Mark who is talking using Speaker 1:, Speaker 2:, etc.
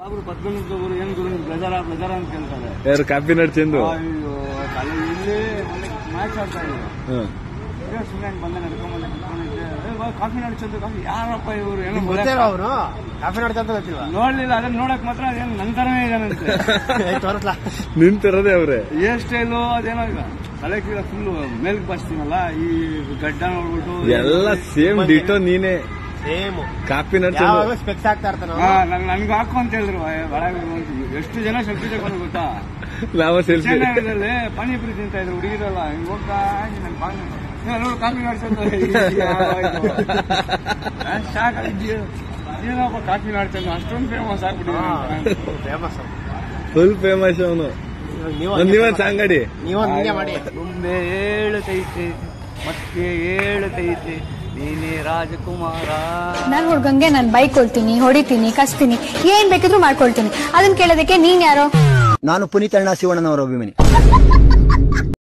Speaker 1: ಅವರು ಪದ್ಮನಾಭ ಗುರು ಏನ್ ಗುರು ಬ್ಲೆಜರ ಬ್ಲೆಜರ ಅಂತ ಕೇಳ್ತಾರೆ
Speaker 2: ಯಾರು ಕಾಪಿ ನಾಡ್ ಚಂದು
Speaker 1: ಅಯ್ಯೋ ತಲೆ ಇಲ್ಲಿ ಮೊನ್ನೆ ಮ್ಯಾಚ್ ಆಡ್ತಾ ಇದ್ರು
Speaker 2: ಹ್ಮ್.
Speaker 1: ಸುಮ್ಮನೆ ಬಂದೆ ನಡ್ಕೊಂಬಂದೆ ಕುತ್ಕೊಂಡಿದ್ದೆ ಏ, ಬಾ, ಕಾಫಿ ನಡ್ಸೋದು ಕಾಫಿ ಯಾರಪ್ಪ ಇವರು ಏನೋ
Speaker 3: ಗೊತ್ತೇನೋ ಅವನು ಕಾಫಿ ನಾಡ್ತ ಅಂತ ಗೊತ್ತಿಲ್ವಾ
Speaker 1: ನೋಡ್ಲಿಲ್ಲ ಅದನ್ನ ನೋಡಕ್ ಮಾತ್ರ ಅದೇನು ನನ್ ತರನೇ ಇದಾನಂತೆ
Speaker 3: ತೋರಿಸ್ಲಾ
Speaker 2: ನಿಂತಿರೋದೇ ಅವ್ರೆ
Speaker 1: ಹೇರ್ ಸ್ಟೈಲು ಅದೇನೋ ಈಗ ತಲೆ ಕೀಳ ಫುಲ್ ಮೇಲ್ಕ್ ಬರ್ಸ್ತೀನಲ್ಲ ಈ ಗಡ್ಡ ನೋಡ್ಬಿಟ್ಟು
Speaker 2: ಎಲ್ಲ ಸೇಮ್ ಡಿಟೋ ನೀನೆ
Speaker 3: ಸೇಮ್
Speaker 2: ಕಾಪಿ ನಾಡ್ ಚಂದು
Speaker 3: ಯಾವಾಗ ಸ್ಪೆಕ್ಸ್ ಆಗ್ತಾ ಇರ್ತಾನ
Speaker 1: ಹಾ ನನ್ ನನ್ಗೆ ಹಾಕು ಅಂತ ಹೇಳಿದ್ರು ಏ, ಬೇಡ ಗುರು ಅಂತ. ಎಷ್ಟು ಜನ ಸೆಲ್ಫಿ ತಗೊಂಡು ಗೊತ್ತಾ
Speaker 2: ನಾವು ಸೆಲ್ಫಿ
Speaker 1: ಚೆನ್ನೈನಲ್ಲಿ ಪಾನಿಪುರಿ ತಿಂತ ಇದ್ರು ಹುಡುಗಿರಲ್ಲ ಹಿಂಗ್ ಹೋಗ್ತಾ ನನ್ ಪಾನಿ ಏ, ನೋಡು ಕಾಫಿ ಮಾಡ್ಸೋದು ಶಾಕ್ ಆಗಿದ್ಯೋ ಏನಪ್ಪ ಕಾಫಿ ಮಾಡ್ತಾನೆ ಅಷ್ಟೊಂದು ಫೇಮಸ್ ಆಗ್ಬಿಟ್ಟಿದೆ
Speaker 3: ಫೇಮಸ್
Speaker 2: ಫುಲ್ ಫೇಮಸ್ ಅವನು
Speaker 3: ನೀವು
Speaker 2: ನೀವೊಂದ್ ಸಾಂಗಡಿ
Speaker 3: ನೀವೊಂದ್ ಹಿಂಗೆ ಮಾಡಿ
Speaker 1: ತುಂಬೆ ಏಳುತ್ತೈತೆ ಮತ್ತೆ ಏಳುತ್ತೈತೆ ನೀನೇ ರಾಜಕುಮಾರ
Speaker 4: ನನ್ನ ಹುಡ್ಗಂಗೆ ನಾನು ಬೈಕ್ ಕೊಡ್ತೀನಿ ಹೊಡಿತೀನಿ ಕಸ್ತೀನಿ ಏನ್ ಬೇಕಿದ್ರು ಮಾಡ್ಕೊಳ್ತೀನಿ ಅದನ್ನ ಕೇಳೋದಕ್ಕೆ ನೀನ್ ಯಾರೋ
Speaker 5: ನಾನು ಪುನೀತ್ ಅಣ್ಣ ಶಿವಣ್ಣನವರ ಅಭಿಮಾನಿ